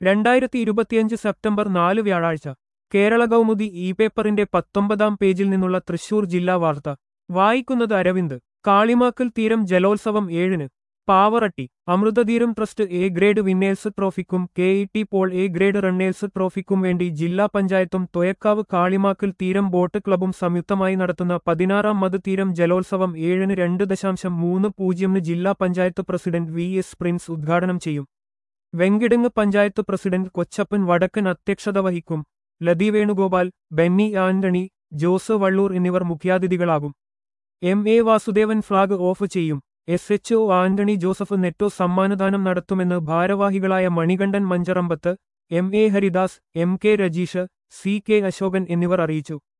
രണ്ടായിരത്തി ഇരുപത്തിയഞ്ച് സെപ്റ്റംബർ നാല് വ്യാഴാഴ്ച കേരള കൗമുദി ഇ പേപ്പറിന്റെ പത്തൊമ്പതാം പേജിൽ നിന്നുള്ള തൃശൂർ ജില്ലാ വാർത്ത വായിക്കുന്നത് അരവിന്ദ് കാളിമാക്കൽ തീരം ജലോത്സവം ഏഴിന് Pavaratti Amrithatheeram trust A grade winners ട്രോഫിക്കും K E T Paul A grade runners ട്രോഫിക്കും വേണ്ടി ജില്ലാ പഞ്ചായത്തും തൊയക്കാവ് കാളിമാക്കൽ തീരം ബോട്ട് ക്ലബും സംയുക്തമായി നടത്തുന്ന പതിനാറാം മത് തീരം ജലോത്സവം ഏഴിന് രണ്ട് ദശാംശം മൂന്ന് പൂജ്യമിന് ജില്ലാ panchayat president V S Prince ഉദ്ഘാടനം ചെയ്യും വെങ്കിടങ്ങ് പഞ്ചായത്ത് പ്രസിഡന്റ് കൊച്ചപ്പൻ വടക്കൻ അധ്യക്ഷത വഹിക്കും ലതി വേണുഗോപാൽ ബെന്നി ആന്റണി ജോസ് വള്ളൂർ എന്നിവർ മുഖ്യാതിഥികളാകും M A Vasudevan flag off ചെയ്യും S H O Antony Joseph Netto സമ്മാനദാനം നടത്തുമെന്ന് ഭാരവാഹികളായ Manikandan Mancharambath M A Haridas M K Rajeesh C K Ashokan എന്നിവർ അറിയിച്ചു